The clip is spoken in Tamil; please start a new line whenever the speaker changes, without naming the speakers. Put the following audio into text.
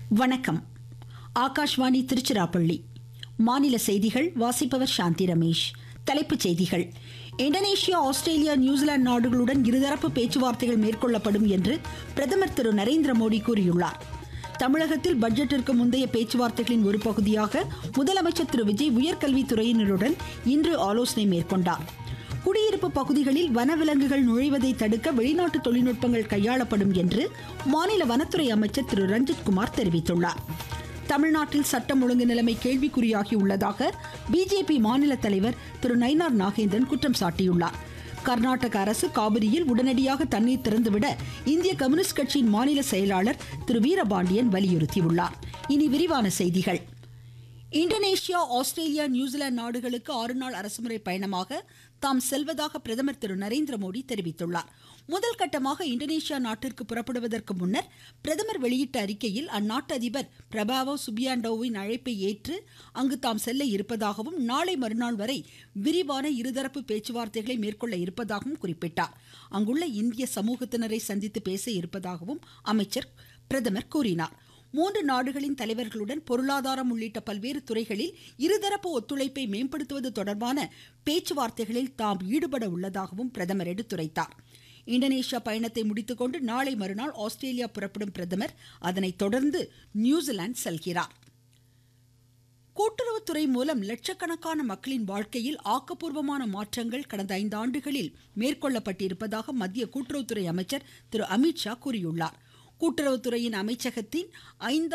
வணக்கம் ஆகாஷ்வாணி திருச்சிராப்பள்ளி மாநில செய்திகள் வாசிப்பவர் சாந்தி ரமேஷ் தலைப்புச் செய்திகள் இந்தோனேஷியா ஆஸ்திரேலியா நியூசிலாந்து நாடுகளுடன் இருதரப்பு பேச்சுவார்த்தைகள் மேற்கொள்ளப்படும் என்று பிரதமர் திரு நரேந்திர மோடி கூறியுள்ளார் தமிழகத்தில் பட்ஜெட்டிற்கு முந்தைய பேச்சுவார்த்தைகளின் ஒரு பகுதியாக முதலமைச்சர் திரு விஜய் உயர்கல்வித்துறையினருடன் இன்று ஆலோசனை மேற்கொண்டார் குடியிருப்பு பகுதிகளில் வனவிலங்குகள் நுழைவதை தடுக்க வெளிநாட்டு தொழில்நுட்பங்கள் கையாளப்படும் என்று மாநில வனத்துறை அமைச்சர் திரு ரஞ்சித்குமார் தெரிவித்துள்ளார் தமிழ்நாட்டில் சட்டம் ஒழுங்கு நிலைமை கேள்விக்குறியாகி உள்ளதாக பிஜேபி மாநில தலைவர் திரு நயினார் நாகேந்திரன் குற்றம் சாட்டியுள்ளார் கர்நாடக அரசு காவிரியில் உடனடியாக தண்ணீர் திறந்துவிட இந்திய கம்யூனிஸ்ட் கட்சியின் மாநில செயலாளர் திரு வீரபாண்டியன் வலியுறுத்தியுள்ளார் இனி விரிவான செய்திகள் இந்தோனேஷியா ஆஸ்திரேலியா நியூசிலாந்து நாடுகளுக்கு ஆறு நாள் அரசுமுறை பயணமாக தாம் செல்வதாக பிரதமர் திரு நரேந்திர மோடி தெரிவித்துள்ளார் முதல் கட்டமாக இந்தோனேஷியா நாட்டிற்கு புறப்படுவதற்கு முன்னர் பிரதமர் வெளியிட்ட அறிக்கையில் அந்நாட்டு அதிபர் பிரபாவோ சுபியாண்டோவின் அழைப்பை ஏற்று அங்கு தாம் செல்ல இருப்பதாகவும் நாளை மறுநாள் வரை விரிவான இருதரப்பு பேச்சுவார்த்தைகளை மேற்கொள்ள இருப்பதாகவும் குறிப்பிட்டார் அங்குள்ள இந்திய சமூகத்தினரை சந்தித்து பேச இருப்பதாகவும் அமைச்சர் பிரதமர் கூறினார் மூன்று நாடுகளின் தலைவர்களுடன் பொருளாதாரம் உள்ளிட்ட பல்வேறு துறைகளில் இருதரப்பு ஒத்துழைப்பை மேம்படுத்துவது தொடர்பான பேச்சுவார்த்தைகளில் தாம் ஈடுபட உள்ளதாகவும் பிரதமர் எடுத்துரைத்தார் இந்தோனேஷியா பயணத்தை முடித்துக்கொண்டு நாளை மறுநாள் ஆஸ்திரேலியா புறப்படும் பிரதமர் அதனைத் தொடர்ந்து நியூசிலாந்து செல்கிறார் கூட்டுறவுத்துறை மூலம் லட்சக்கணக்கான மக்களின் வாழ்க்கையில் ஆக்கப்பூர்வமான மாற்றங்கள் கடந்த ஐந்து ஆண்டுகளில் மேற்கொள்ளப்பட்டிருப்பதாக மத்திய கூட்டுறவுத்துறை அமைச்சர் திரு அமித்ஷா கூறியுள்ளார் கூட்டுறவுத்துறையின் அமைச்சகத்தின் ஐந்து